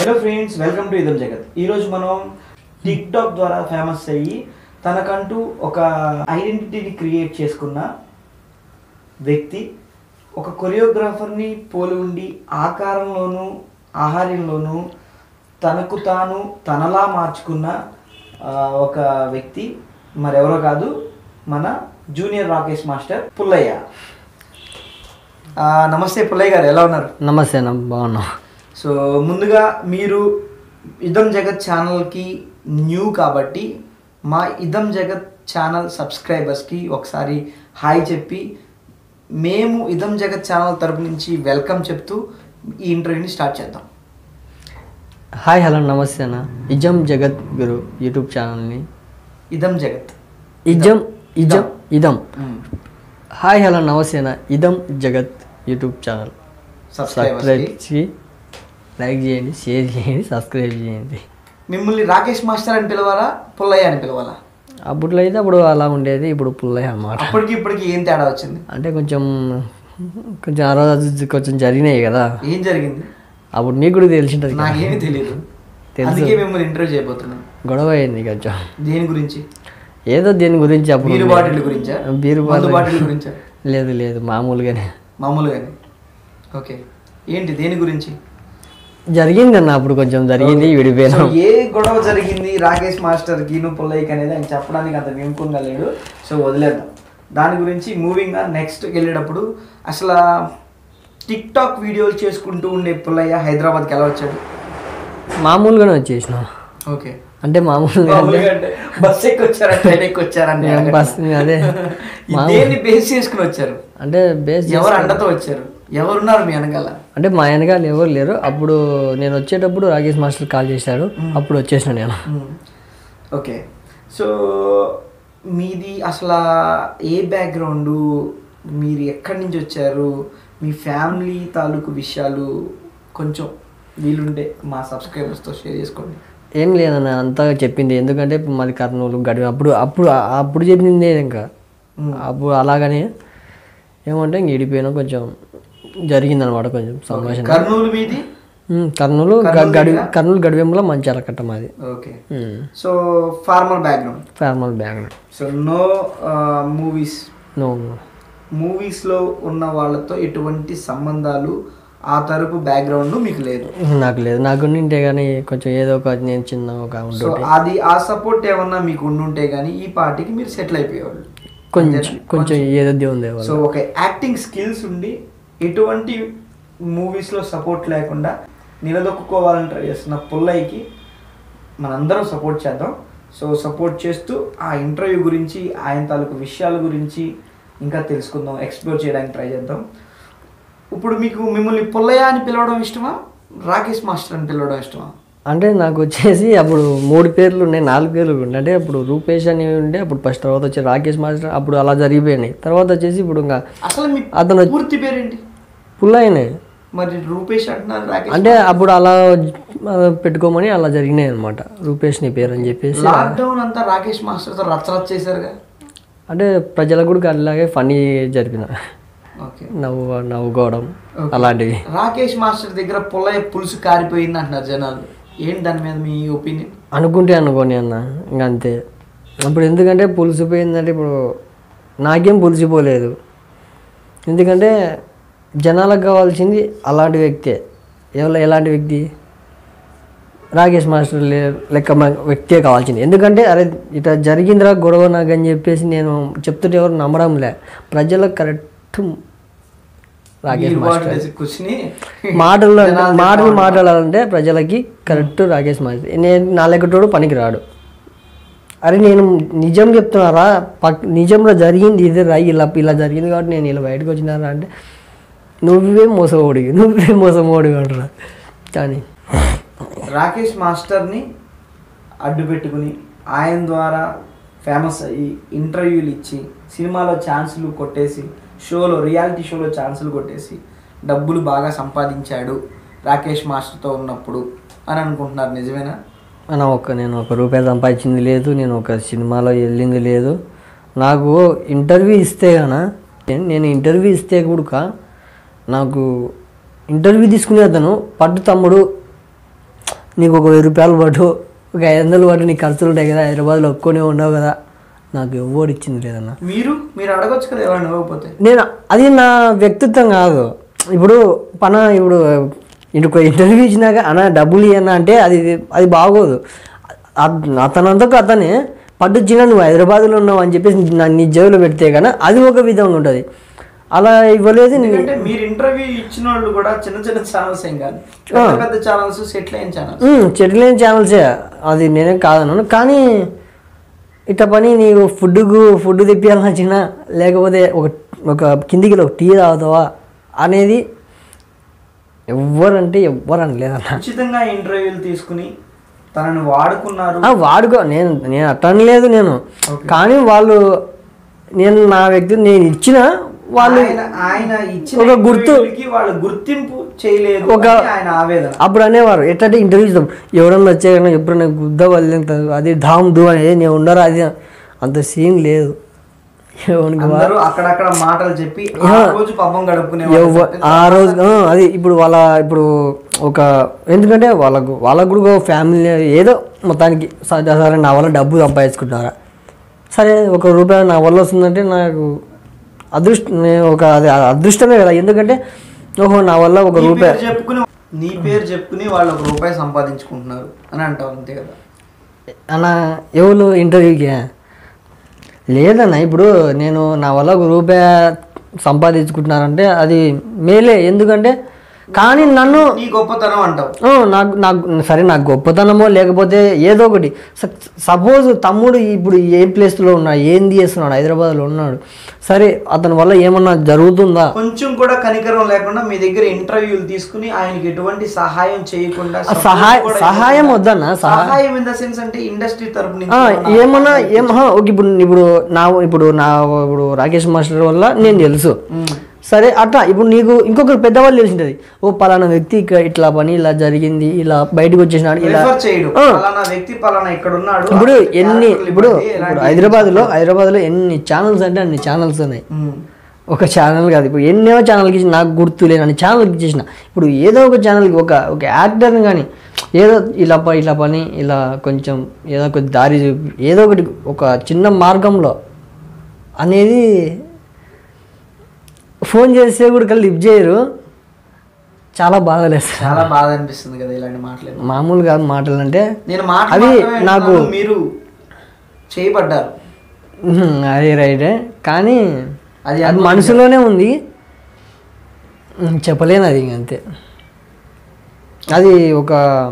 Hello friends welcome to ఇదం జగత్ ఈరోజు మనం టిక్ టాక్ ద్వారా ఫేమస్ అయ్యి తనకంటూ ఒక ఐడెంటిటీని క్రియేట్ చేసుకున్న వ్యక్తి ఒక కొరియోగ్రాఫర్ని పోలి ఉండి ఆకారంలోనూ ఆహార్యంలోనూ తనకు తాను తనలా మార్చుకున్న ఆ, ఒక వ్యక్తి మరెవరో కాదు మన జూనియర్ రాకేష్ మాస్టర్ పుల్లయ్య ఆ, నమస్తే పుల్లయ్య గారు ఎలా ఉన్నారు నమస్తే అన్న బాగున్నా సో ముందుగా మీరు ఇదం జగత్ ఛానల్కి న్యూ కాబట్టి మా ఇదం జగత్ ఛానల్ సబ్స్క్రైబర్స్కి ఒకసారి హాయ్ చెప్పి మేము ఇదం జగత్ ఛానల్ తరపు నుంచి వెల్కమ్ చెప్తూ ఈ ఇంటర్వ్యూని స్టార్ట్ చేద్దాం హాయ్ హలో నమస్తే అన్న ఇజం జగత్ గురు యూట్యూబ్ ఛానల్ని ఇదం జగత్ ఇజం ఇజం ఇదం హాయ్ హలో నమస్తే అన్న ఇదం జగత్ యూట్యూబ్ ఛానల్ సబ్స్క్రైబ్ సబ్స్క్రైబర్స్కి చేసి లైక్ చేయండి షేర్ చేయండి సబ్స్క్రైబ్ చేయండి మిమ్మల్ని రాకేష్ మాస్టర్ అని పిలవాలా పుల్లయ్య అని పిలవాలా అప్పట్లో అయితే అప్పుడు అలా ఉండేది ఇప్పుడు పుల్లయ్య అన్నమాట అప్పటికి ఇప్పటికి ఏం తేడా వచ్చింది అంటే కొంచెం కొంచెం ఆ రోజు కొంచెం జరిగినాయి కదా ఏం జరిగింది అప్పుడు నీకు కూడా తెలిసింటది కదా. నాకేమీ తెలియదు తెలుసు. అందుకే మిమ్మల్ని ఇంటర్వ్యూ చేయబోతున్నాను గొడవ అయింది కొంచెం దేని గురించి ఏదో దేని గురించి అప్పుడు బీరు బాటిల్ గురించా బీరు మందు బాటిల్ బాటిల్ గురించా లేదు లేదు మామూలుగానే మామూలుగానే ఓకే ఏంటి దేని గురించి జరిగింది అన్న అప్పుడు కొంచెం జరిగింది సో విడిపోయినాం ఏ గొడవ జరిగింది రాకేష్ మాస్టర్ గీను పుల్లయ్యకి అనేది ఆయన చెప్పడానికి అంత విముఖంగా లేడు సో వదిలేద్దాం దాని గురించి మూవింగ్ నెక్స్ట్ వెళ్ళేటప్పుడు అసలు టిక్ టాక్ వీడియోలు చేసుకుంటూ ఉండే పుల్లయ్య హైదరాబాద్కి ఎలా వచ్చాడు మామూలుగానే వచ్చేసినాం ఓకే అంటే మామూలుగా అంటే బస్ ఎక్కి వచ్చారా ట్రైన్ ఎక్కి వచ్చారని మేము బస్ అదే దేన్ని బేస్ చేసుకుని వచ్చారు అంటే బేస్ చేసి- ఎవరు అండతో వచ్చారు ఎవరున్నారు మీ వెనకాల అంటే మా వెనకాల ఎవరు లేరు అప్పుడు నేను వచ్చేటప్పుడు రాకేష్ మాస్టర్ కాల్ చేశాడు అప్పుడు వచ్చేసిన నేను ఓకే సో మీది అసలు ఏ బ్యాక్గ్రౌండ్ మీరు ఎక్కడి నుంచి వచ్చారు మీ ఫ్యామిలీ తాలూకు విషయాలు కొంచెం వీలుంటే మా సబ్స్క్రైబర్స్తో షేర్ చేసుకోండి ఏం లేదన్న అంతా చెప్పింది ఎందుకంటే మాది కర్నూలు గడి అప్పుడు అప్పుడు అప్పుడు చెప్పింది ఇంకా అప్పుడు అలాగనే ఏమంటే ఇంక ఇడిపోయినా కొంచెం జరిగిందనమాట కొంచెం సంభాషణ కర్నూలు మీది ఉమ్, కర్నూలు గ- గడి కర్నూలు గడివెంలో మంచి అలకట్ట మాది okay so formal background formal bag so no movies no మూవీస్లో ఉన్న వాళ్ళతో ఎటువంటి సంబంధాలు ఆ తరపు బ్యాక్గ్రౌండ్ మీకు లేదు నాకు లేదు నాకు ఉంటే కానీ కొంచెం ఏదో ఒక నేను చిన్న ఒక ఉండు సో అది ఆ సపోర్ట్ ఏమన్నా మీకు ఉండుంటే కానీ ఈ పార్టీకి మీరు సెటిల్ అయిపోయేవాళ్ళు కొంచెం కొంచెం ఏదో ఉంది వాళ్ళు. సో ఒక యాక్టింగ్ స్కిల్స్ ఉండి ఎటువంటి మూవీస్లో సపోర్ట్ లేకుండా నిలదొక్కుకోవాలని ట్రై చేస్తున్న పుల్లయ్యకి మనందరం సపోర్ట్ చేద్దాం సో సపోర్ట్ చేస్తూ ఆ ఇంటర్వ్యూ గురించి ఆయన తాలూకు విషయాల గురించి ఇంకా తెలుసుకుందాం ఎక్స్ప్లోర్ చేయడానికి ట్రై చేద్దాం ఇప్పుడు మీకు మిమ్మల్ని పుల్లయ్య అని పిలవడం ఇష్టమా రాకేష్ మాస్టర్ అని పిలవడం ఇష్టమా అంటే నాకు వచ్చేసి అప్పుడు మూడు పేర్లు ఉన్నాయి నాలుగు పేర్లు ఉండే అంటే అప్పుడు రూపేష్ అని ఉండే అప్పుడు ఫస్ట్ తర్వాత వచ్చి రాకేష్ మాస్టర్ అప్పుడు అలా జరిగిపోయినాయి తర్వాత వచ్చేసి ఇప్పుడు ఇంకా అసలు మీ అతను పూర్తి పేరేంటి పుల్లయ్యనే మరి రూపేష్ అంటున్నారు రాకేష్ అంటే అప్పుడు అలా ఆ, పెట్టుకోమని అలా జరిగినాయి అనమాట రూపేష్ నీ పేరు అని చెప్పేసి లాక్డౌన్ అంతా రాకేష్ మాస్టర్తో రచ్చరచ్చ చేశారుగా అంటే ప్రజలకు కూడా అలాగే ఫనీ జరిపిన ఓకే నవ్వు నవ్వుకోవడం అలాంటివి రాకేష్ మాస్టర్ దగ్గర పుల్లయ్య పులుసు కారిపోయింది అంటున్నారు జనాలు ఏంటి దాని మీద మీ ఒపీనియన్ అనుకుంటే అనుకోని అన్న ఇంకా అంతే అప్పుడు ఎందుకంటే పులిసిపోయిందంటే ఇప్పుడు నాకేం పులిసిపోలేదు ఎందుకంటే జనాలకు కావాల్సింది అలాంటి వ్యక్తే ఎవరు ఎలాంటి వ్యక్తి రాకేష్ మాస్టర్ లే- లెక్క మ- వ్యక్తే కావాల్సింది ఎందుకంటే అరే ఇట్లా జరిగిందిరా గొడవ నాకు అని చెప్పేసి నేను చెప్తుంటే ఎవరు నమ్మడంలే ప్రజలకు కరెక్ట్ రాకేష్ మాస్టర్ కూర్చుని మాటలు మాటలు మాట్లాడాలంటే ప్రజలకి కరెక్ట్ రాకేష్ మాస్టర్ నేను నా లెక్కటోడు పనికి రాడు అరే నేను నిజం చెప్తున్నారా పక్ నిజంలో జరిగింది ఇది రా ఇలా ఇలా జరిగింది కాబట్టి నేను ఇలా బయటకు వచ్చినారా అంటే నువ్వే మోసపోడివి నువ్వే మోసపోడివి అంటారా కానీ రాకేష్ మాస్టర్ని అడ్డు పెట్టుకుని ఆయన ద్వారా ఫేమస్ అయ్యి ఇంటర్వ్యూలు ఇచ్చి సినిమాలో ఛాన్సులు కొట్టేసి షోలో రియాలిటీ షోలో ఛాన్సులు కొట్టేసి డబ్బులు బాగా సంపాదించాడు రాకేష్ మాస్టర్తో ఉన్నప్పుడు అని అనుకుంటున్నారు నిజమేనా నా ఒక్క నేను ఒక రూపాయి సంపాదించింది లేదు నేను ఒక సినిమాలో వెళ్ళింది లేదు నాకు ఇంటర్వ్యూ ఇస్తే గాన నేను ఇంటర్వ్యూ ఇస్తే కూడా నాకు ఇంటర్వ్యూ తీసుకునే అతను పట్టు తమ్ముడు నీకు ఒక వెయ్యి రూపాయలు పట్టు ఒక ఐదు వందలు పట్టు నీకు ఖర్చులు ఉంటాయి కదా హైదరాబాద్లో ఒక్కనే ఉండవు కదా నాకు ఎవరు ఇచ్చింది లేదన్న మీరు మీరు అడగొచ్చు కదా ఎవరైనా ఇవ్వకపోతే నేను అది నా వ్యక్తిత్వం కాదు ఇప్పుడు పన ఇప్పుడు ఇంటికి ఇంటర్వ్యూ ఇచ్చినాక అన్న డబ్బులు ఇవ్వన్నా అంటే అది అది బాగోదు అత్- అతనంతకు అతనే పట్టుచ్చిన నువ్వు హైదరాబాద్లో ఉన్నావు అని చెప్పేసి నా నీ జేబులో పెడితే కానీ అది ఒక విధంగా ఉంటుంది అలా ఇవ్వలేదు నీ- ఎందుకంటే మీరు ఇంటర్వ్యూ ఇచ్చిన వాళ్ళు కూడా చిన్న చిన్న ఛానల్స్ ఏం కాదు పెద్ద పెద్ద ఛానల్స్ సెటిల్ అయిన ఛానల్స్ ఉమ్, చెట్లేని ఛానల్సే అది నేనేం కాదన్నాను కానీ ఇట్ట పని నీకు ఫుడ్కు ఫుడ్ తెప్పియాలని వచ్చినా లేకపోతే ఒక ఒక కిందికి ఒక టీ తాగుతావా అనేది ఎవ్వరంటే ఎవ్వరని లేదన్న ఉచితంగా ఇంటర్వ్యూలు తీసుకుని తనని వాడుకున్నారు ఆ, వాడుకో నేను నేను అట్టని లేదు నేను కానీ వాళ్ళు నేను నా వ్యక్తి నేను ఇచ్చిన వాళ్ళు ఆయన ఆయన ఇచ్చిన ఒక గుర్తు- ఇంటర్వ్యూలకి వాళ్ళు గుర్తింపు చేయలేదు ఒక- అని ఆయన ఆవేదన అప్పుడు అనేవారు ఎట్లంటే ఇంటర్వ్యూ ఇస్తాం ఎవరన్నా వచ్చాకన్నా ఎప్పుడన్నా గుద్ద వాళ్ళు అది ధామ్ దు అనేది నేను ఉండరా అది అంత సీన్ లేదు ఎవరికి వా- అందరూ అక్కడక్కడ మాటలు చెప్పి ఆ రోజు పబ్బం గడుపుకునే ఎవ్వ- ఆ రోజు ఆ, అది ఇప్పుడు వాళ్ళ ఇప్పుడు ఒక ఎందుకంటే వాళ్ళకు వాళ్ళకు కూడా ఒక ఫ్యామిలీ ఏదో మొత్తానికి స- సరే నా వల్ల డబ్బు సంపాదించుకుంటున్నారా సరే ఒక రూపాయి నా వల్ల వస్తుందంటే నాకు అదృష్ట నేను ఒక అది అదృష్టమే కదా ఎందుకంటే ఓహో నా వల్ల ఒక నీ రూపాయి పేరు చెప్పుకుని నీ పేరు చెప్పుకుని వాళ్ళు ఒక రూపాయి సంపాదించుకుంటున్నారు అని అంటావు అంతే కదా అన్న ఎవరు ఇంటర్వ్యూకి లేదన్న ఇప్పుడు నేను నా వల్ల ఒక రూపాయి సంపాదించుకుంటున్నానంటే అది మేలే ఎందుకంటే కానీ నన్ను నీ గొప్పతనం అంటావు ఆ, నాకు నాకు సరే నాకు గొప్పతనమో లేకపోతే ఏదో ఒకటి సపోజ్ తమ్ముడు ఇప్పుడు ఏ ప్లేస్లో ఉన్నాడు ఏంది చేస్తున్నాడు హైదరాబాద్లో ఉన్నాడు సరే అతని వల్ల ఏమన్నా జరుగుతుందా కొంచెం కూడా కనికరం లేకుండా మీ దగ్గర ఇంటర్వ్యూలు తీసుకుని ఆయనకి ఎటువంటి సహాయం చేయకుండా ఆ సహాయ- support కూడా సహాయం ఇవ్వకుండా- వద్దన్న, సహా- సహాయం ఇన్ ద సెన్స్ అంటే ఇండస్ట్రీ తరపు నుంచి ఆ, ఏమన్నా ఏమన్నా ఏం హా, ఓకే ఇప్పుడు ఇప్పుడు నా ఇప్పుడు నా ఇప్పుడు రాకేష్ మాస్టర్ వల్ల నేను తెలుసు ఉమ్. సరే అట్లా ఇప్పుడు నీకు ఇంకొకరు పెద్దవాళ్ళు తెలిసింటది ఓ పలానా వ్యక్తి ఇక ఇట్లా పని ఇలా జరిగింది ఇలా బయటకు వచ్చేసినాడు ఇలా రిఫర్ చేయడు ఆ. పలానా వ్యక్తి పలానా ఇక్కడ ఉన్నాడు ఇప్పుడు అతని ఎన్ని character ఇప్పుడు ఇవ్వండి, ఇప్పుడు ఎలాంటి- హైదరాబాద్లో హైదరాబాద్లో ఎన్ని ఛానల్స్ అంటే అన్ని ఛానల్స్ ఉన్నాయి ఉమ్. ఒక ఛానల్ కాదు ఇప్పుడు ఎన్నో ఛానల్కి ఇచ్చి నాకు గుర్తు లేని ఛానల్కి ఇచ్చేసిన ఇప్పుడు ఏదో ఒక ఛానల్కి ఒక ఒక యాక్టర్ని కానీ ఏదో ఇలా ప ఇలా పని ఇలా కొంచెం ఏదో ఒక దారి చూపి ఏదో ఒకటి ఒక చిన్న మార్గంలో అనేది ఫోన్ చేస్తే కూడా లిఫ్ట్ చేయరు చాలా బాధ లేదు చాలా బాధ అనిపిస్తుంది కదా ఇలాంటి మాటలు మామూలు కాదు మాటలు అంటే నేను మాట అవి మాత్రమే నాకు- అంటున్నాను, మీరు చేయబడ్డారు ఉహుం, అది రైటే కానీ అది అది మనసులోనే ఉంది ఉమ్, చెప్పలేను అది ఇంక అంతే అది ఒక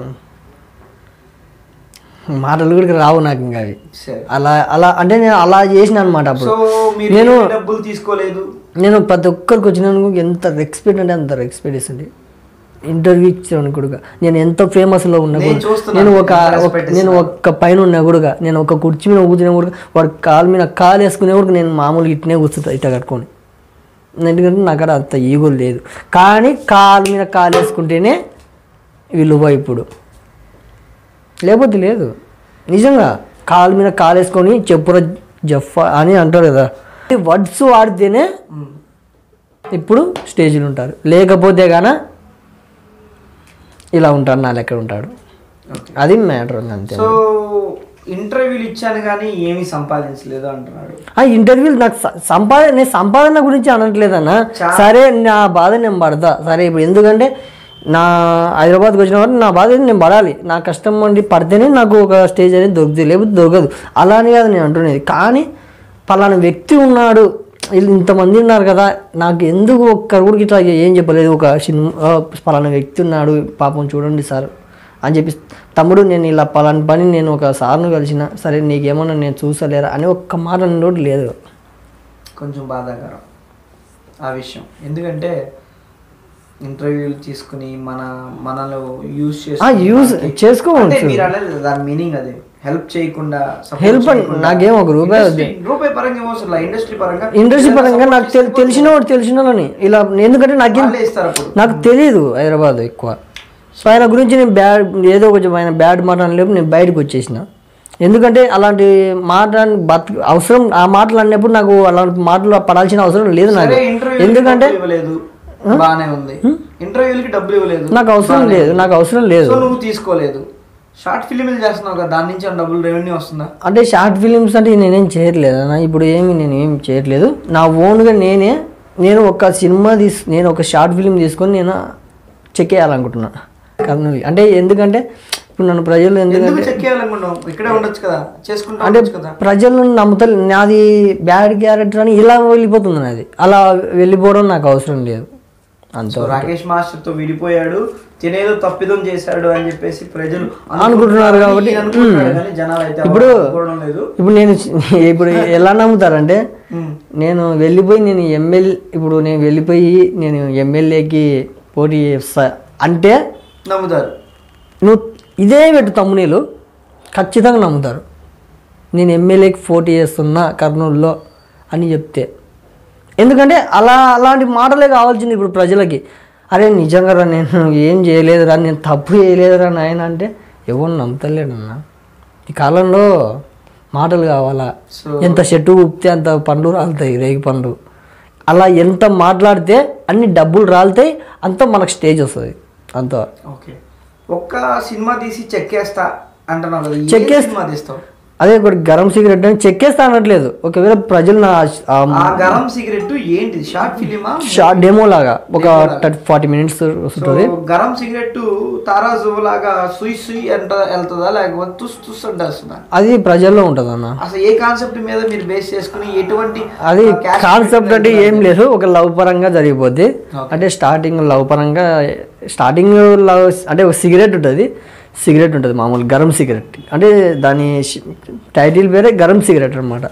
మాటలు కూడా రావు నాకు ఇంకా అవి సరే అలా అలా అంటే నేను అలా చేసిన అనమాట సో అప్పుడు మీరు నేను ఏ డబ్బులు తీసుకోలేదు నేను ప్రతి ఒక్కరికి వచ్చినందుకు ఎంత రెస్పెక్ట్ అంటే అంత రెస్పెక్ట్ ఇస్తుంది ఇంటర్వ్యూ ఇచ్చాను కూడా నేను ఎంత ఫేమస్లో ఉన్నా నేను కూడా చూస్తున్నాను, నేను ఒక ఎంత ఒక- respect నేను ఒక్క పైన ఉన్నా కూడా నేను ఒక కుర్చీ మీద కూర్చున్నా కూడా వాడు కాలు మీద కాలు వేసుకునే కూడా నేను మామూలుగా ఇట్నే కూర్చుంటా ఇట్లా కట్టుకొని ఎందుకంటే నాకు అక్కడ అంత ఈగో లేదు కానీ కాలు మీద కాలు వేసుకుంటేనే విలువ ఇప్పుడు లేకపోతే లేదు నిజంగా కాలు మీద కాలు వేసుకొని చెప్పుర జఫ్ఫా అని అంటారు కదా వర్డ్స్ వాడితేనే ఉమ్. ఇప్పుడు స్టేజ్లు ఉంటారు లేకపోతే గాన ఇలా ఉంటాడు నా లెక్క ఉంటాడు Okay. అది మ్యాటర్ అంతే సో ఇంటర్వ్యూలు ఇచ్చాను కానీ ఏమీ సంపాదించలేదు అంటున్నాడు ఆ ఇంటర్వ్యూలు నాకు స- సంపాదన నేను సంపాదన గురించి అనట్లేదన్న చా- సరే నా బాధ నేను పడతా సరే ఇప్పుడు ఎందుకంటే నా హైదరాబాద్కి వచ్చిన వాడు నా బాధ నేను పడాలి నా కష్టం వండి పడితేనే నాకు ఒక స్టేజ్ అనేది దొరుకుతుంది లేకపోతే దొరకదు అలా అని కాదు నేను అంటున్నది కానీ పలానా వ్యక్తి ఉన్నాడు వీళ్ళు ఇంతమంది ఉన్నారు కదా నాకు ఎందుకు ఒక్కరు కూడా ఇట్లా ఏం చెప్పలేదు ఒక సినిమా ఆ, పలానా వ్యక్తి ఉన్నాడు పాపం చూడండి సార్ అని చెప్పి తమ్ముడు నేను ఇలా పలానా పని నేను ఒక సార్ను కలిసిన సరే నీకేమన్నా నేను చూసలేరా అని ఒక్క మాట అన్నోడు లేదు కొంచెం బాధాకరం ఆ విషయం ఎందుకంటే ఇంటర్వ్యూలు తీసుకుని మన మనలో యూజ్ ఆ, use చేసుకోవచ్చు. అంటే మీరు అనేది దాని మీనింగ్ అదే హెల్ప్ చేయకుండా support Help అని- చేయకుండా, నాకేం ఒక రూపాయి industry- రూపాయి పరంగా ఏమవసరం ఇండస్ట్రీ పరంగా ఇండస్ట్రీ ఏదైనా పరంగా support నాకు తెలి చేస్తే తెలిసిన వాడు తెలిసిన వాళ్ళని ఇలా ఎందుకంటే నాకేం వాళ్ళే ఇస్తారు అప్పుడు నాకు తెలియదు హైదరాబాద్ ఎక్కువ సో ఆయన గురించి నేను బ్యాడ్ ఏదో కొంచెం ఆయన బ్యాడ్ మాట అనలేపు నేను బయటకు వచ్చేసిన ఎందుకంటే అలాంటి మాట బతు అవసరం ఆ మాటలు అన్నప్పుడు నాకు అలాంటి మాటలు పడాల్సిన అవసరం లేదు నాకు సరే ఇంటర్వ్యూ ఎందుకంటే ఇవ్వలేదు బానే ఉంది ఇంటర్వ్యూలకి డబ్బులు ఇవ్వలేదు నాకు అవసరం బానే లేదు ఉంది. నాకు అవసరం లేదు సో నువ్వు తీసుకోలేదు షార్ట్ ఫిలింలు చేస్తున్నావు కదా దాని నుంచి ఏమైనా డబ్బులు రెవెన్యూ వస్తుందా అంటే షార్ట్ ఫిలిమ్స్ అంటే నేనేం చేయట్లేదు అన్న ఇప్పుడు ఏమి నేను ఏం చేయట్లేదు నా ఓన్గా నేనే నేను ఒక సినిమా తీస్ నేను ఒక షార్ట్ ఫిలిం తీసుకొని నేను చెక్ చేయాలనుకుంటున్నా కర్నూలు అంటే ఎందుకంటే ఇప్పుడు నన్ను ప్రజలు ఎందుకంటే ఎందుకు చెక్ చేయాలనుకున్నావు ఇక్కడే ఉండొచ్చు కదా చేసుకుంటా అంటే ఉండొచ్చు కదా ప్రజలను నమ్ముతారు నాది బ్యాడ్ క్యారెక్టర్ అని ఇలా వెళ్ళిపోతుంది నాది అలా వెళ్ళిపోవడం నాకు అవసరం లేదు అంత సో రాకేష్ మాస్టర్ తో విడిపోయాడు తినేదో తప్పిదం చేశాడు అని చెప్పేసి ప్రజలు అనుకుంటున్నారు కాబట్టి, ఈయన అనుకుంటున్నాడు కానీ జనాలు అయితే ఇప్పుడు అనుకోవడం లేదు ఇప్పుడు నేను ఇప్పుడు ఎలా నమ్ముతారంటే ఉమ్. నేను వెళ్ళిపోయి నేను ఎమ్మెల్యే ఇప్పుడు నేను వెళ్ళిపోయి నేను ఎమ్మెల్యేకి పోటీ చేస్తా అంటే నమ్ముతారు నువ్వు ఇదే పెట్టు తమ్మునీలు ఖచ్చితంగా నమ్ముతారు నేను ఎమ్మెల్యేకి పోటీ చేస్తున్నా కర్నూలులో అని చెప్తే ఎందుకంటే అలా అలాంటి మాటలే కావాల్సింది ఇప్పుడు ప్రజలకి అరే నిజంగా రా నేను ఏం చేయలేదురా నేను తప్పు చేయలేదురా నాయన అంటే ఎవరు నమ్ముతలేడన్నా ఈ కాలంలో మాటలు కావాలా సో ఎంత చెట్టు ఊపితే అంత పండ్లు రాలుతాయి రేగి పండ్లు అలా ఎంత మాట్లాడితే అన్ని డబ్బులు రాలుతాయి అంత మనకు స్టేజ్ వస్తుంది అంత ఓకే ఒక్క సినిమా తీసి చెక్కేస్తా అంటున్నావు కదా ఏ చెక్కేస్తా- సినిమా తీస్తావు అదే ఒకటి గరం సిగరెట్ అని చెక్కేస్తా అనట్లేదు ఒకవేళ ప్రజలు నా ఆ ఆ గరం సిగరెట్ ఏంటి షార్ట్ ఫిలిమా షార్ట్ డెమో లాగా ఒక ఫార్టీ మినిట్స్ వస్తుంది సో గరం సిగరెట్ తారాజు లాగా సుయ్ సుయ్ అంట వెళ్తుందా లేకపోతే తుస్ తుస్ అంటే వస్తుందా అది ప్రజల్లో ఉంటుంది అన్న అసలు ఏ కాన్సెప్ట్ మీద మీరు బేస్ చేసుకుని ఎటువంటి అది ఆ, cast కాన్సెప్ట్ అంటే ఏం లేదు ఒక లవ్ పరంగా జరిగిపోద్ది Okay. అంటే స్టార్టింగ్ లవ్ పరంగా స్టార్టింగ్ లవ్ అంటే ఒక సిగరెట్ ఉంటుంది సిగరెట్ ఉంటుంది మామూలు గరం సిగరెట్ అంటే దాని టైటిల్ పేరే గరం సిగరెట్ అనమాట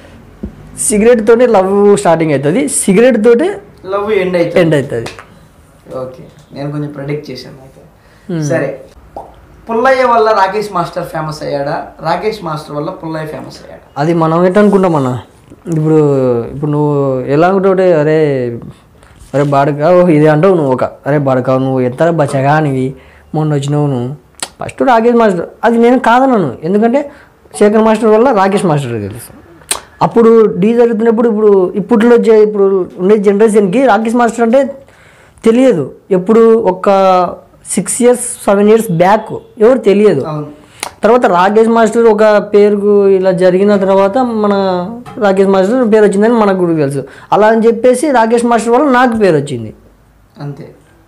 సిగరెట్ తోటి లవ్ స్టార్టింగ్ అవుతుంది సిగరెట్ తోటి లవ్ ఎండ్ అవుతుంది ఎండ్ అవుతుంది ఓకే నేను కొంచెం ప్రెడిక్ట్ చేశాను అయితే సరే పుల్లయ్య వల్ల రాకేష్ మాస్టర్ ఫేమస్ అయ్యాడా రాకేష్ మాస్టర్ వల్ల పుల్లయ్య ఫేమస్ అయ్యాడా అది మనం ఎట్ అనుకుంటాం అన్న ఇప్పుడు ఇప్పుడు నువ్వు ఎలా అనుకుంటావు అరే అరే బాడకావు ఇది అంటావు నువ్వు ఒక అరే బాడకావు నువ్వు ఎంత బచ్చగానివి మొన్న వచ్చినావు నువ్వు ఫస్ట్ రాకేష్ మాస్టర్ అది నేను కాదన్నాను ఎందుకంటే శేఖర్ మాస్టర్ వల్ల రాకేష్ మాస్టర్ తెలుసు అప్పుడు డీ జరుగుతున్నప్పుడు ఇప్పుడు ఇప్పట్లో జే- ఇప్పుడు ఉండే జనరేషన్కి రాకేష్ మాస్టర్ అంటే తెలియదు ఎప్పుడు ఒక six years seven years back ఎవరు తెలియదు అవును తర్వాత రాకేష్ మాస్టర్ ఒక పేరుకు ఇలా జరిగిన తర్వాత మన రాకేష్ మాస్టర్ పేరు వచ్చిందని మనకు కూడా తెలుసు అలా అని చెప్పేసి రాకేష్ మాస్టర్ వల్ల నాకు పేరు వచ్చింది అంతే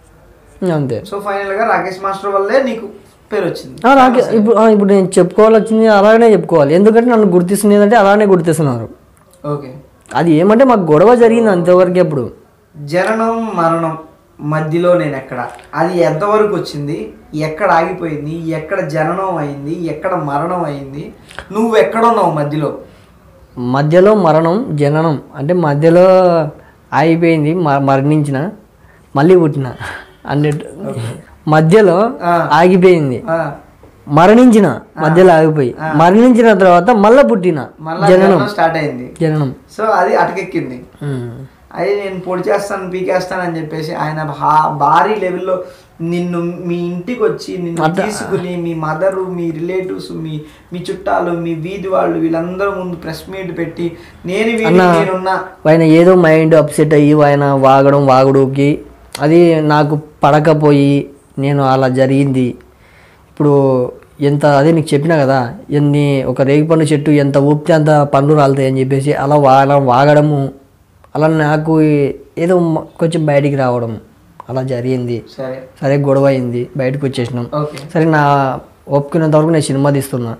అంతే సో ఫైనల్ గా రాకేష్ మాస్టర్ వల్లే నీకు పేరు వచ్చింది ఆ, రాకే ఇప్పుడు ఆ, ఇప్పుడు నేను చెప్పుకోవాలి వచ్చింది అలాగనే చెప్పుకోవాలి ఎందుకంటే నన్ను గుర్తిస్తున్నది అంటే అలానే గుర్తిస్తున్నారు ఓకే అది ఏమంటే మాకు గొడవ జరిగింది అంతవరకు అప్పుడు జననం మరణం మధ్యలో నేను ఎక్కడ అది ఎంతవరకు వచ్చింది ఎక్కడ ఆగిపోయింది ఎక్కడ జననం అయింది ఎక్కడ మరణం అయింది నువ్వు ఎక్కడున్నావు మధ్యలో మధ్యలో మరణం జననం అంటే మధ్యలో ఆగిపోయింది మ- మరణించిన మళ్ళీ పుట్టిన అన్నట్టు మధ్యలో ఆ. ఆగిపోయింది ఆ, మరణించిన మధ్యలో ఆగిపోయి మరణించిన తర్వాత మళ్ళా పుట్టిన మళ్ళా జననం స్టార్ట్ అయింది జననం సో అది అటకెక్కింది ఉమ్. అది నేను పొడి చేస్తాను పీకేస్తాను అని చెప్పేసి ఆయన భా- భారీ లెవెల్లో నిన్ను మీ ఇంటికి వచ్చి నిన్ను తీసుకుని మీ మదరు మీ రిలేటివ్స్ మీ మీ చుట్టాలు మీ వీధి వాళ్ళు వీళ్ళందరూ ముందు ప్రెస్ మీట్ పెట్టి నేను వీడికి నేనున్నా ఆయన ఏదో మైండ్ అప్సెట్ అయ్యి ఆయన వాగడం వాగుడుకి అది నాకు పడకపోయి నేను అలా జరిగింది ఇప్పుడు ఎంత అదే నీకు చెప్పినా కదా ఎన్ని ఒక రేగి పండు చెట్టు ఎంత ఊపితే అంత పండ్లు రాలుతాయి అని చెప్పేసి అలా వా అలా వాగడము అలా నాకు ఏదో మ- కొంచెం బయటికి రావడం అలా జరిగింది సరే సరే గొడవ అయింది బయటకు వచ్చేసినాం ఓకే సరే నా ఒప్పుకునేంత వరకు నేను సినిమా తీస్తున్నా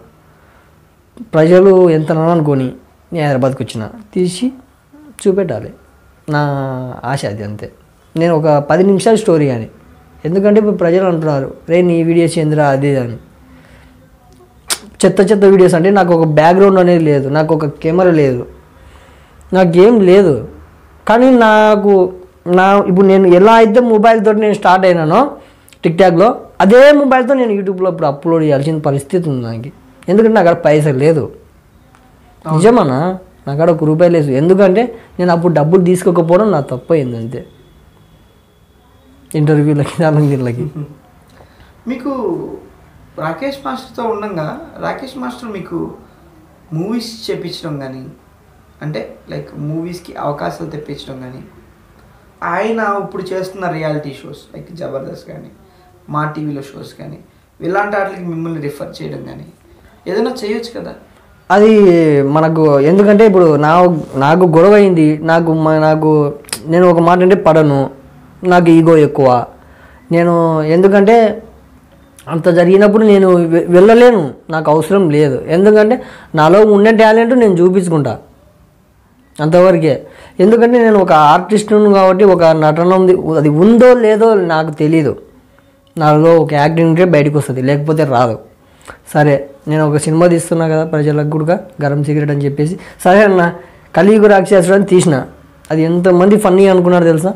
ప్రజలు ఎంత అనుకొని నేను హైదరాబాద్కి వచ్చిన తీసి చూపెట్టాలి నా ఆశ అది అంతే నేను ఒక పది నిమిషాల స్టోరీ అని ఎందుకంటే ఇప్పుడు ప్రజలు అంటున్నారు రే నీ వీడియోస్ ఏందిరా అది ఇది" అని చెత్త చెత్త వీడియోస్ అంటే నాకు ఒక బ్యాక్గ్రౌండ్ అనేది లేదు నాకు ఒక కెమెరా లేదు నాకేం లేదు కానీ నాకు నా ఇప్పుడు నేను ఎలా అయితే మొబైల్ తోటి నేను స్టార్ట్ అయినానో టిక్ టాక్లో అదే మొబైల్తో నేను యూట్యూబ్లో ఇప్పుడు అప్లోడ్ చేయాల్సిన పరిస్థితి ఉంది నాకు ఎందుకంటే నాకు అక్కడ పైసలు లేదు నిజమన్నా నాకు అక్కడ ఒక రూపాయి లేదు ఎందుకంటే నేను అప్పుడు డబ్బులు తీసుకోకపోవడం నా తప్పు అయింది అంతే ఇంటర్వ్యూలకి దానికి దీనికి మీకు రాకేష్ మాస్టర్తో ఉండగా రాకేష్ మాస్టర్ మీకు మూవీస్ చేపించడం కానీ అంటే లైక్ మూవీస్కి అవకాశాలు తెప్పించడం కానీ ఆయన ఇప్పుడు చేస్తున్న రియాలిటీ షోస్ లైక్ జబర్దస్త్ కానీ మా టీవీలో షోస్ కానీ ఇలాంటి వాటికి మిమ్మల్ని రిఫర్ చేయడం కానీ ఏదైనా చేయొచ్చు కదా అది మనకు ఎందుకంటే ఇప్పుడు నా నాకు గొడవ అయింది నాకు మ- నాకు నేను ఒక మాట అంటే పడను నాకు ఈగో ఎక్కువ నేను ఎందుకంటే అంత జరిగినప్పుడు నేను వె- వెళ్ళలేను నాకు అవసరం లేదు ఎందుకంటే నాలో ఉన్న టాలెంట్ నేను చూపించుకుంటా అంతవరకే ఎందుకంటే నేను ఒక ఆర్టిస్ట్ను కాబట్టి ఒక నటన ఉంది అది ఉందో లేదో నాకు తెలీదు నాలో ఒక యాక్టింగ్కే బయటకు వస్తుంది లేకపోతే రాదు సరే నేను ఒక సినిమా తీస్తున్నా కదా ప్రజలకు కూడా గరం సిగరెట్ అని చెప్పేసి సరే అన్న కలియుగు రాక్షసుడు అని తీసిన అది ఎంతమంది ఫన్నీ అనుకున్నారు తెలుసా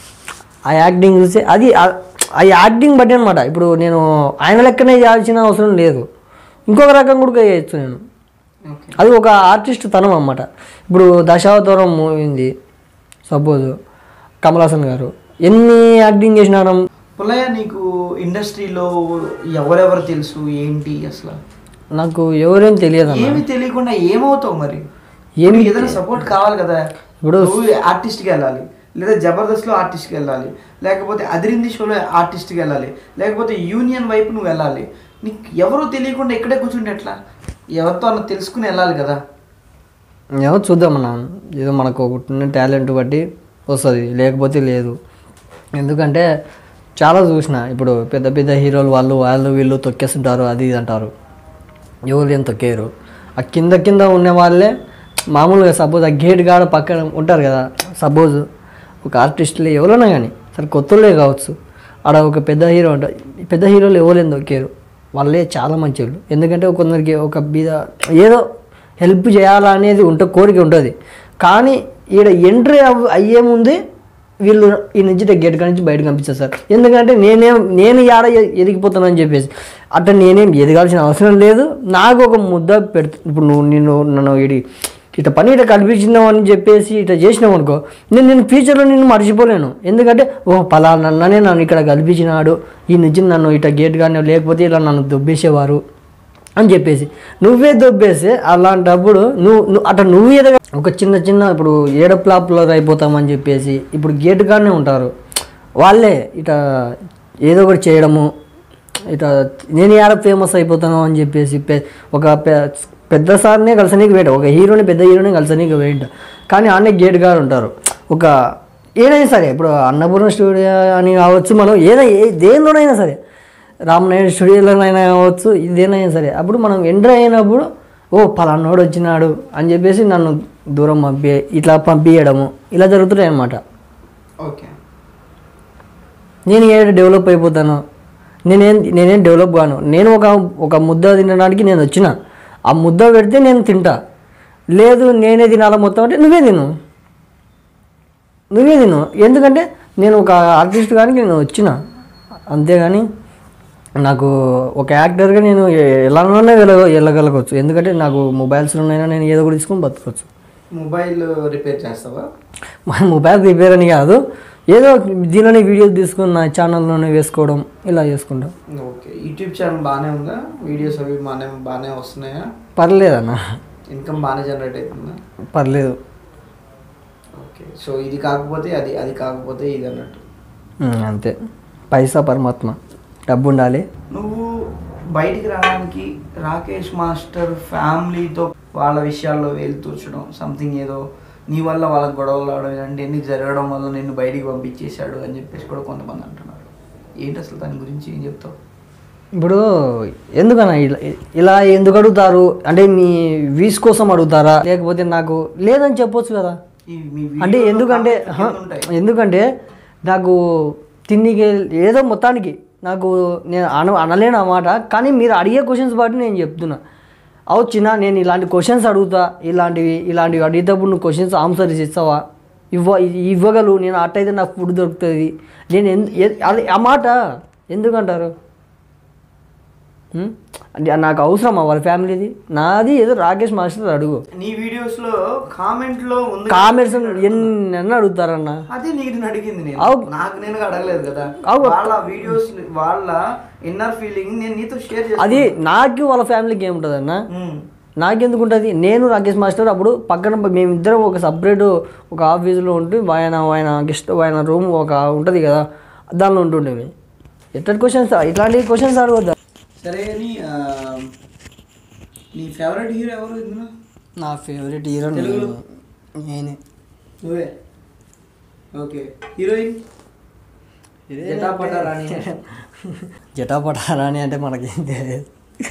ఆ యాక్టింగ్ చూస్తే అది ఆ- ఆ యాక్టింగ్ బట్టి అనమాట ఇప్పుడు నేను ఆయన లెక్కనే చేయాల్సిన అవసరం లేదు ఇంకొక రకం కూడా చేయొచ్చు నేను ఓకే అది ఒక ఆర్టిస్ట్ తనం అన్నమాట ఇప్పుడు దశావతారం మూవీ ఉంది సపోజ్ కమల్ హాసన్ గారు ఎన్ని యాక్టింగ్ చేసినారు పుల్లయ్య నీకు ఇండస్ట్రీలో ఎవరెవరు తెలుసు ఏంటి అసలు నాకు ఎవరేం తెలియదు అన్న ఏమి తెలియకుండా ఏమవుతావు మరి ఏమి ఏమి ఏదైనా సపోర్ట్ కావాలి కదా ఇప్పుడు నువ్వు ఆర్టిస్ట్కి వెళ్ళాలి లేదా జబర్దస్త్లో ఆర్టిస్ట్కి వెళ్ళాలి లేకపోతే అదిరింది షోలో ఆర్టిస్ట్కి వెళ్ళాలి లేకపోతే యూనియన్ వైపు నువ్వు వెళ్ళాలి నీకు ఎవరు తెలియకుండా ఇక్కడే కూర్చుంటే ఎట్లా ఎవరితో అన్న తెలుసుకుని వెళ్ళాలి కదా ఏమో చూద్దామన్నా ఏదో మనకు ఒకటి టాలెంట్ బట్టి వస్తుంది లేకపోతే లేదు ఎందుకంటే చాలా చూసిన ఇప్పుడు పెద్ద పెద్ద హీరోలు వాళ్ళు వాళ్ళు వీళ్ళు తొక్కేస్తుంటారు అది ఇది అంటారు ఎవరు ఏం తొక్కేయరు ఆ కింద కింద ఉన్న వాళ్ళే మామూలుగా సపోజ్ ఆ గేట్ కాడ పక్కన ఉంటారు కదా సపోజ్ ఒక ఆర్టిస్టులు ఎవరైనా కానీ సరే కొత్తలే కావచ్చు ఆడ ఒక పెద్ద హీరో ఉంటారు ఈ పెద్ద హీరోలు ఎవరేం తొక్కారు వాళ్ళే చాలా మంచి వాళ్ళు ఎందుకంటే కొందరికి ఒక బీద ఏదో హెల్ప్ చేయాలా అనేది ఉంటే కోరిక ఉంటుంది కానీ ఈడ ఎంట్రీ అవ్ అయ్యే ముందే వీళ్ళు ఈ నుంచి గేట్ కాడ నుంచి బయటకు పంపించారు సార్ ఎందుకంటే నేనేం నేను యాడ ఎ- ఎదిగిపోతానని చెప్పేసి అట్లా నేనేం ఎదగాల్సిన అవసరం లేదు నాకు ఒక ముద్ద పెడుతు ఇప్పుడు నువ్వు నిన్ను నన్ను ఇడి ఇట్లా పని ఇట్లా కల్పించినావు అని చెప్పేసి ఇట్లా చేసినావు అనుకో నేను నేను ఫ్యూచర్లో నిన్ను మర్చిపోలేను ఎందుకంటే ఓ పలానా నన్నే నన్ను ఇక్కడ కల్పించినాడు ఈ నుంచి నన్ను ఇట్లా గేట్ కానీ లేకపోతే ఇలా నన్ను దొబ్బేసేవారు అని చెప్పేసి నువ్వే దొబ్బేస్తే అలాంటప్పుడు నువ్వు నువ్వు అట్లా నువ్వు ఎదగ ఒక చిన్న చిన్న ఇప్పుడు ఏడ ఫ్లాప్లో అయిపోతామని చెప్పేసి ఇప్పుడు గేట్ కాడనే ఉంటారు వాళ్ళే ఇట ఏదో ఒకటి చేయడము ఇట నేను ఏడ ఫేమస్ అయిపోతాను అని చెప్పేసి పె- ఒక పె- పెద్ద సార్నే కలిసనీకి వేట ఒక హీరోని పెద్ద హీరోని కలిసనీకి వేయంట కానీ ఆడనే గేట్ గారు ఉంటారు ఒక ఏదైనా సరే ఇప్పుడు అన్నపూర్ణ స్టూడియో అని కావచ్చు మనం ఏదైనా ఏ దేనిలోనైనా సరే రామనాయుడు స్టూడియోలోనైనా కావచ్చు ఇదేనైనా సరే అప్పుడు మనం ఎంటర్ అయినప్పుడు ఓ పలానోడు వచ్చినాడు అని చెప్పేసి నన్ను దూరం పంపి ఇట్లా పంపించడము ఇలా జరుగుతున్నాయి అన్నమాట ఓకే నేను ఏ డెవలప్ అయిపోతాను నేనేం నేనేం డెవలప్ కాను నేను ఒక ఒక ముద్ద తినడానికి నేను వచ్చిన ఆ ముద్ద పెడితే నేను తింటా లేదు నేనే తినాలా మొత్తం అంటే నువ్వే తిను నువ్వే తిను ఎందుకంటే నేను ఒక ఆర్టిస్ట్ కానీ నేను వచ్చిన అంతేగాని నాకు ఒక యాక్టర్గా నేను ఎ- ఎలానైనా వెళ్ళ వెళ్ళగలగవచ్చు ఎందుకంటే నాకు మొబైల్స్లోనైనా నేను ఏదో ఒకటి తీసుకొని బతకవచ్చు మొబైల్ రిపేర్ చేస్తావా మన మొబైల్ రిపేర్ అని కాదు ఏదో దీనిలోనే వీడియోస్ తీసుకుని నా ఛానల్లోనే వేసుకోవడం ఇలా చేసుకుంటాం ఓకే యూట్యూబ్ ఛానల్ బాగానే ఉందా వీడియోస్ అవి బాగానే బాగానే వస్తున్నాయా పర్లేదన్న ఇన్కమ్ బాగానే జనరేట్ అవుతుందా పర్లేదు ఓకే సో ఇది కాకపోతే అది అది కాకపోతే ఇది అన్నట్టు ఉమ్, అంతే పైసా పరమాత్మ డబ్బు ఉండాలి నువ్వు బయటికి రావడానికి రాకేష్ మాస్టర్ ఫ్యామిలీతో వాళ్ళ విషయాల్లో వేలు తూర్చడం సంథింగ్ ఏదో నీ వల్ల వాళ్ళకి గొడవలు రావడం ఇలాంటి ఎన్ని జరగడం వల్ల నిన్ను బయటికి పంపించేశాడు అని చెప్పేసి కూడా కొంతమంది అంటున్నారు ఏంటి అసలు దాని గురించి ఏం చెప్తావు ఇప్పుడు ఎందుకన్నా ఇలా ఇలా ఎందుకు అడుగుతారు అంటే మీ వీస్ కోసం అడుగుతారా లేకపోతే నాకు లేదని చెప్పొచ్చు కదా ఈ మీ అంటే వీడియోలో ఎందుకంటే comments హ, కింద ఉంటాయి ఎందుకంటే నాకు తిన్నికి ఏదో మొత్తానికి నాకు నేను అన అనలేను అన్నమాట కానీ మీరు అడిగే క్వశ్చన్స్ బట్టి నేను చెప్తున్నా అవుచినా నేను ఇలాంటి క్వశ్చన్స్ అడుగుతా ఇలాంటివి ఇలాంటివి అడిగేటప్పుడు నువ్వు క్వశ్చన్స్ ఆన్సర్స్ ఇస్తావా ఇవ్వ ఇవ్వగలవు నేను అట్టయితే నాకు ఫుడ్ దొరుకుతుంది నేను ఎందు ఎ- అది ఆ మాట ఎందుకంటారు ఉం? అంటే నాకు అవసరమా వాళ్ళ ఫ్యామిలీది నాది ఏదో రాకేష్ మాస్టర్ అడుగు నీ వీడియోస్ లో కామెంట్ లో ఉంది కామెంట్స్ ఎన్ని అడుగుతారన్న అదే నీకు నేను అడిగింది నేను అవు- నాకు నేను అడగలేదు కదా అవు. వాళ్ళ వీడియోస్ వాళ్ళ ఇన్నర్ ఫీలింగ్ నేను నీతో షేర్ అది నాకు వాళ్ళ ఫ్యామిలీకి ఏముంటుంది అన్న నాకెందుకు ఉంటుంది నేను రాకేష్ మాస్టర్ అప్పుడు పక్కన మేమిద్దరం ఒక సపరేట్ ఒక ఆఫీసులో ఉంటూ ఆయన ఆయన గెస్ట్ ఆయన రూమ్ ఒక ఉంటుంది కదా దానిలో ఉంటుండేవి ఎట్లాంటి క్వశ్చన్స్ ఇట్లాంటి క్వశ్చన్స్ అడగద్దా సరే అని ఆ, నీ ఫేవరెట్ హీరో ఎవరు ఇందులో నా ఫేవరెట్ హీరో తెలుగులో? నేనే నువ్వే ఓకే హీరోయిన్ జటాపట రాణి జటాపట రాణి అంటే మనకి తెలియదు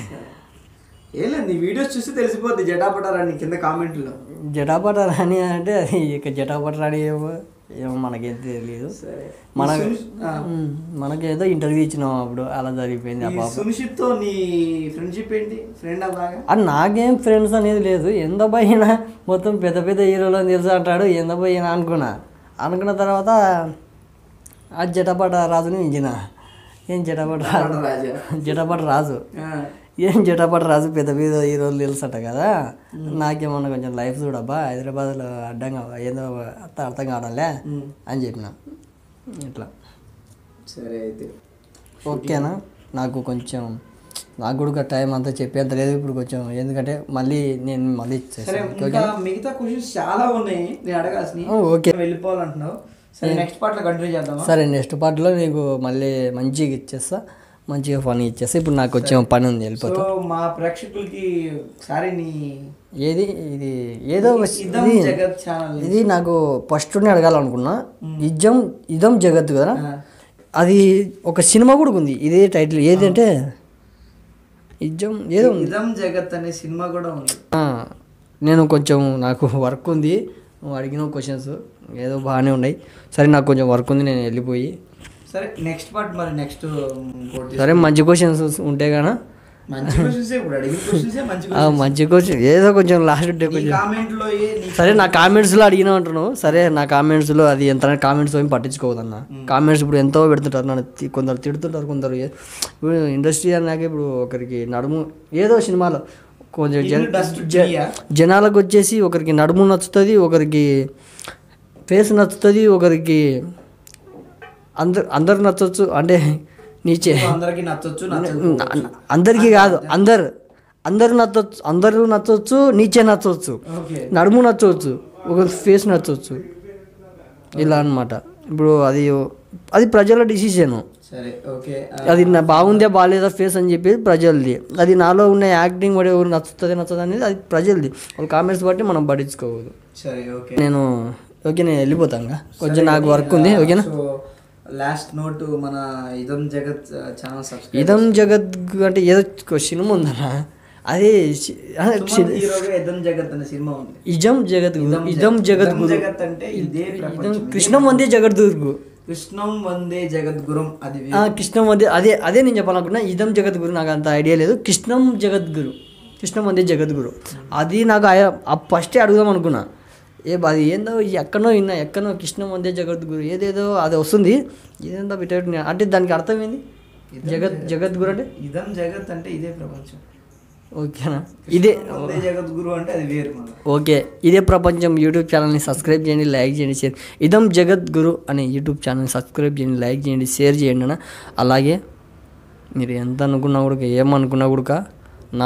ఏం లేదు నీ వీడియోస్ చూసి తెలిసిపోద్ది జటాపట రాణి కింద కామెంట్లో జటాపట రాణి అంటే అది ఇక జటాపట రాణి ఏమో ఏమో మనకేం తెలియదు సరే మన ఈ సునిష్- ఆ, ఉమ్, మనకేదో ఇంటర్వ్యూ ఇచ్చినాం అప్పుడు అలా జరిగిపోయింది ఆ ఈ పాప సునిషిత్తో నీ ఫ్రెండ్షిప్ ఏంటి ఫ్రెండ్ బాగా అది నాకేం ఫ్రెండ్స్ అనేది లేదు ఎంత పోయినా మొత్తం పెద్ద పెద్ద హీరోలను తెలుసు అంటాడు ఎంత పోయినా అనుకున్నా అనుకున్న తర్వాత ఆ జటపట రాజుని మించిన ఏం జటపట రాజు రాజా జటపట రాజు ఆ, ఏం జటపట రాజు పెద్ద పెద్ద హీరోలు తెలుసట కదా నాకేమన్నా కొంచెం లైఫ్ చూడబ్బా హైదరాబాద్లో అడ్డంగా ఏందో అర్థం అర్థం కావడంలే ఉమ్, అని చెప్పిన ఇట్లా సరే అయితే ఓకేనా నాకు కొంచెం నాకు కూడా టైం అంతా చెప్పేంత లేదు ఇప్పుడు కొంచెం ఎందుకంటే మళ్ళీ నేను మళ్ళీ సరే చేస్తాను ఇంకా మిగతా క్వశ్చన్స్ చాలా ఉన్నాయి నేను అడగాల్సినవి ఆ, ఓకే వెళ్ళిపోవాలంటున్నావు సరే నెక్స్ట్ పార్ట్ లో కంటిన్యూ చేద్దామా సరే నెక్స్ట్ పార్ట్లో నీకు మళ్ళీ మంచిగా ఇచ్చేస్తా మంచిగా పని ఇచ్చేస్తా ఇప్పుడు నాకు కొంచెం పని ఉంది వెళ్ళిపోతా సో మా ప్రేక్షకులకి ఒకసారి నీ ఏది ఇది ఏదో ఒక- ఇదం ఇది జగత్ ఛానల్ ఇది నాకు ఫస్ట్ అడగాలనుకున్నా ఇజం ఇదం జగత్ కదా ఆ. అది ఒక సినిమా కూడా ఉంది ఇదే టైటిల్ ఏదంటే ఇజం ఏదో ఉంది ఇదం జగత్ అనే సినిమా కూడా ఉంది ఆ, నేను కొంచెం నాకు వర్క్ ఉంది నువ్వు అడిగిన క్వశ్చన్స్ ఏదో బాగానే ఉన్నాయి సరే నాకు కొంచెం వర్క్ ఉంది నేను వెళ్ళిపోయి సరే నెక్స్ట్ పార్ట్ మరి నెక్స్ట్ సరే మంచి క్వశ్చన్స్ ఉంటే గానా మంచి క్వశ్చన్స్ ఇప్పుడు అడిగిన క్వశ్చన్స్ మంచి ఆ, మంచి క్వశ్చన్ ఏదో కొంచెం లాస్ట్ డే నీ కొంచెం కామెంట్ లో ఏ నీ సరే నా కామెంట్స్లో అడిగినా అంటున్నావు సరే నా కామెంట్స్లో అది ఎంత కామెంట్స్ ఏమి పట్టించుకోవద్దన్న కామెంట్స్ ఇప్పుడు ఎంతో పెడుతుంటారు నన్ను తి- కొందరు తిడుతుంటారు కొందరు ఏ- ఇప్పుడు ఇండస్ట్రీ అన్నాక ఇప్పుడు ఒకరికి నడుము ఏదో సినిమాలో కొంచెం జన- ఇల్లు dust జ- టీయా? జనాలకు వచ్చేసి ఒకరికి నడుము నచ్చుతుంది ఒకరికి ఫేస్ నచ్చుతుంది ఒకరికి అందరు అందరు నచ్చవచ్చు అంటే నీచే అందరికి నచ్చొచ్చు నచ్చదు అందరికీ కాదు అందరు అందరు నచ్చవచ్చు అందరూ నచ్చవచ్చు నీచే నచ్చవచ్చు ఓకే నడుము నచ్చవచ్చు ఒక ఫేస్ నచ్చవచ్చు ఇలా అన్నమాట ఇప్పుడు అది అది ప్రజల డిసిషన్ సరే ఓకే అది నా బాగుందే బాగాలేదా ఫేస్ అని చెప్పేది ప్రజలది అది నాలో ఉన్న యాక్టింగ్ వాడు ఎవరు నచ్చుతుంది నచ్చదు అనేది అది ప్రజలది వాళ్ళ కామెంట్స్ బట్టి మనం పట్టించుకోవద్దు సరే ఓకే నేను ఓకే నేను వెళ్ళిపోతాను కొంచెం నాకు వర్క్ ఉంది ఓకేనా సో లాస్ట్ నోట్ మన ఇదం జగత్ ఛానల్ సబ్స్క్రైబ్ ఇదం జగత్ అంటే ఏదో ఒక సినిమా ఉందన్న అది సి- ఆ, సి- హీరోగా ఇదం జగత్ అనే సినిమా ఉంది ఇజం జగత్ గురు ఇదం ఇదం జగత్ ఇదం గురు జగత్ అంటే ఇదే ఇదం ప్రపంచం కృష్ణం వందే జగద్గురు కృష్ణం వందే జగద్గురం అది ఆ, కృష్ణం వందే అదే అదే నేను చెప్పాలనుకున్నా ఇదం జగద్గురు నాకు అంత ఐడియా లేదు కృష్ణం జగద్గురు కృష్ణం వందే జగద్గురు అది నాకు ఫస్టే అడుగుదాం అనుకున్నా ఏ అది ఏందో ఎక్కడో విన్నా ఎక్కడో కృష్ణం వందే జగద్గురు ఏదేదో అది వస్తుంది ఇదేందో బిట్ట అంటే దానికి అర్థం ఏంది జగత్ జగద్గురు అంటే ఇదం జగత్ అంటే ఇదే ప్రపంచం ఓకేనా ఇదే వందే జగద్గురు అంటే అది వేరు మన ఓకే ఇదే ప్రపంచం యూట్యూబ్ ఛానల్ని సబ్స్క్రైబ్ చేయండి లైక్ చేయండి షేర్ ఇదం జగద్గురు అనే యూట్యూబ్ ఛానల్ని సబ్స్క్రైబ్ చేయండి లైక్ చేయండి షేర్ చేయండి అన్న అలాగే మీరు ఎంత అనుకున్నా కూడా ఏమనుకున్నా కూడా నా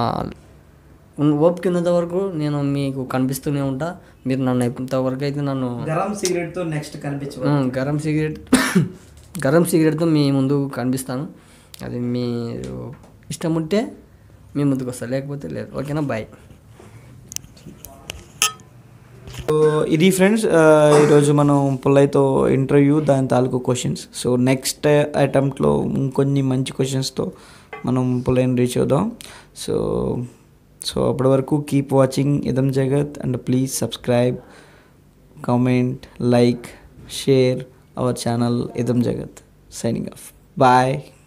ఉన్- ఓపిక ఉన్నంత వరకు నేను మీకు కనిపిస్తూనే ఉంటా మీరు నన్ను ఇంతవరకు అయితే నన్ను గరం సిగరెట్ తో నెక్స్ట్ కనిపించు ఉమ్, గరం సిగరెట్ గరం సిగరెట్తో మీ ముందు కనిపిస్తాను అది మీరు ఇష్టం ఉంటే మీ ముందుకు వస్తా లేకపోతే లేదు ఓకేనా బాయ్ సో ఇది ఫ్రెండ్స్ ఈరోజు మనం పుల్లయ్యతో ఇంటర్వ్యూ దాని తాలూకు క్వశ్చన్స్ సో నెక్స్ట్ అటెంప్ట్లో ఇంకొన్ని మంచి క్వశ్చన్స్తో మనం పుల్లయ్యని రీచ్ అవుదాం సో సో అప్పటి వరకు keep watching Idam Jagat and please subscribe comment like share our channel Idam Jagat signing off bye